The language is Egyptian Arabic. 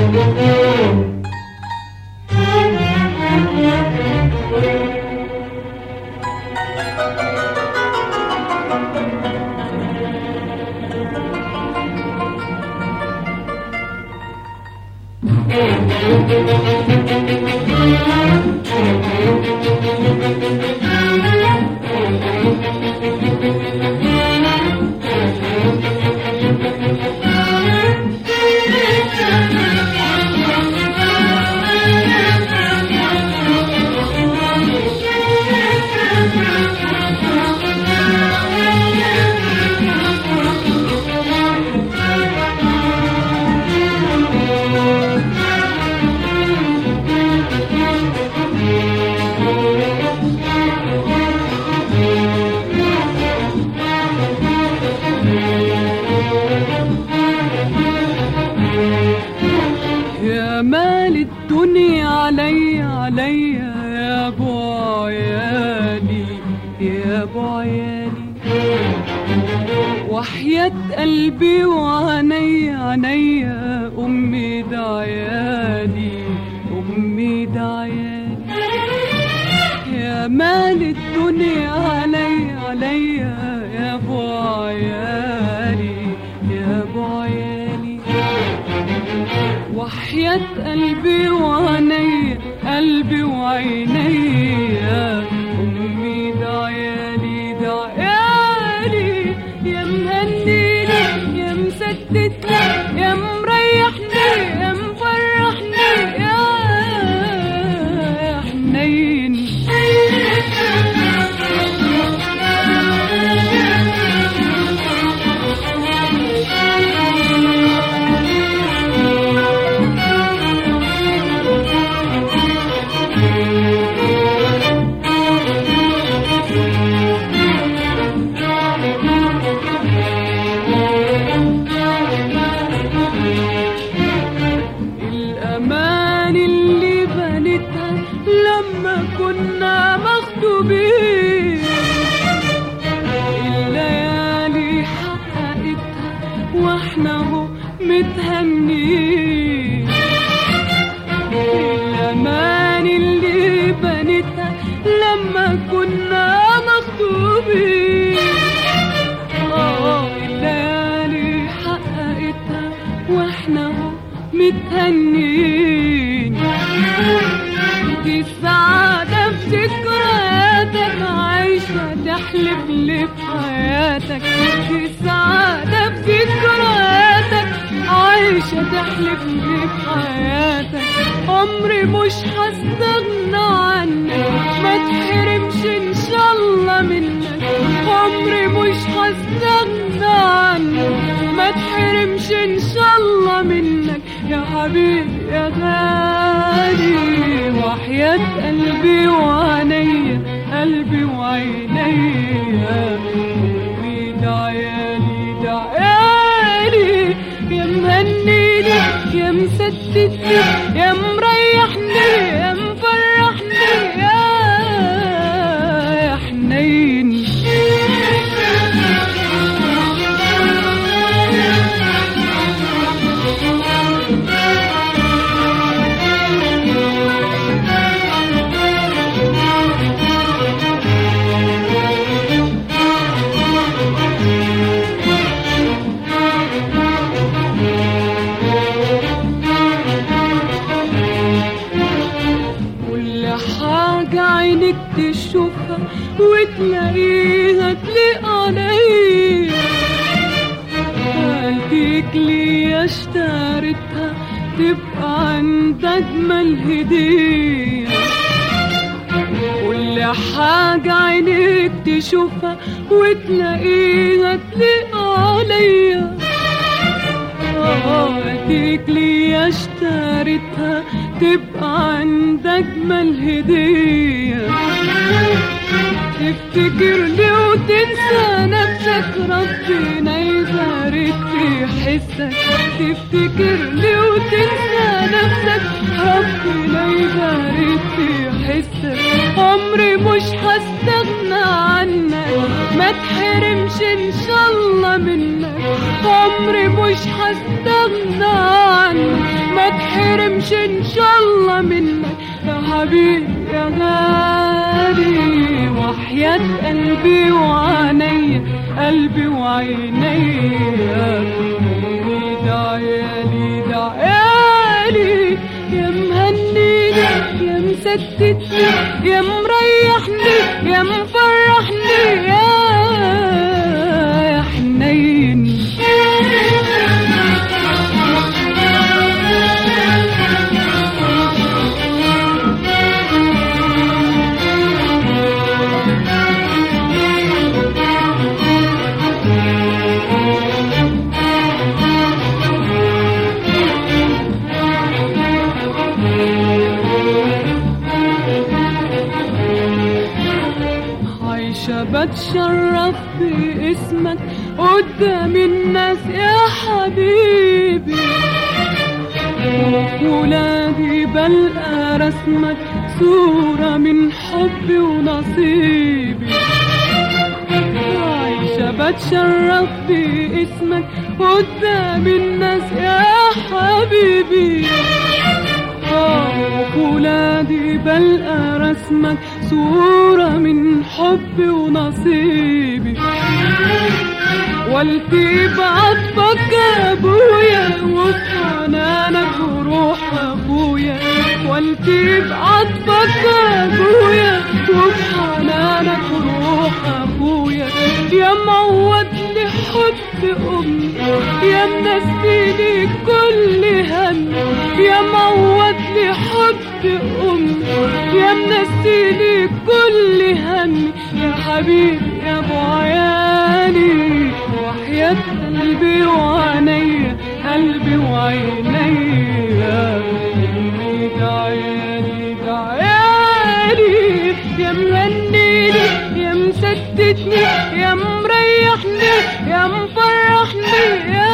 يا مال الدنيا علي علي يا ابو عيالي يا ابو عيالي وحياة قلبي وعيني عيني امي دعيالي امي دعيالي يا مال الدنيا علي علي يا ابو عيالي يا ابو عيالي وحياة قلبي وعيني قلبي وعيني أمي دعيالي دعيالي يا مهنيني يا مسددني يا مريحني يا مفرحني يا حنين الأمان اللي بنتها لما كنا مخطوبين الليالي حققتها واحنا هو متهنين الأمان اللي بنتها لما كنا مخطوبين آه الليالي حققتها واحنا هو متهنين دي السعادة في ذكرياتك عايشة تحلف لي في حياتك دي السعادة في ذكرياتك عايشة تحلف لي في حياتك عمري مش هستغنى عنك ما تحرمش ان شاء الله منك عمري مش هستغنى عنك ما تحرمش ان شاء الله منك يا حبيبي يا غالي وحياة قلبي وعيني قلبي وعيني أمي دعيالي دعيالي يا مهنيني يا مسددني يا مريحني يا مفرحني يا يا حنين كل حاجة عينك تشوفها وتلاقيها تليق عليا هديك لي اشتريتها تبقى عند اجمل هديه كل حاجة عينك تشوفها وتلاقيها تليق عليا هديك لي اشتريتها تبقى عند اجمل هديه تفتكر لي وتنسى نفسك ربنا يبارك في حسك تفتكر لي وتنسى نفسك ربنا يبارك في حسك عمري مش هستغنى عنك ما تحرمش ان شاء الله منك عمري مش هستغنى عنك ما تحرمش يحرمش ان شاء الله منك يا حبيبي يا غالي وحياة قلبي وعيني قلبي وعيني ده عيالي ده عيالي يا مهنيني يا مسددني يا مريحني يا مفرحني يا يا حنين عايشة بتشرف باسمك قدام الناس يا حبيبي ولادي بلقى رسمك صورة من حبي ونصيبي عايشة بتشرف باسمك قدام الناس يا حبيبي ولادي بلقى رسمك صورة من حبي ونصيبي والتي بعطفك يا ابويا وبحنانك وروح ابويا والتي بعطفك يا ابويا وبحنانك وروح ابويا يا معود لحب امي يا منسيني كل هم يا معود لحب امي يا منسيني كل هم يا حبيبي يا ابو عيالي وحياة قلبي وعيني قلبي وعيني يا أمي ده عيالي ده عيالي يا مهنيني يا مسددني يا مريحني يا مفرحني يا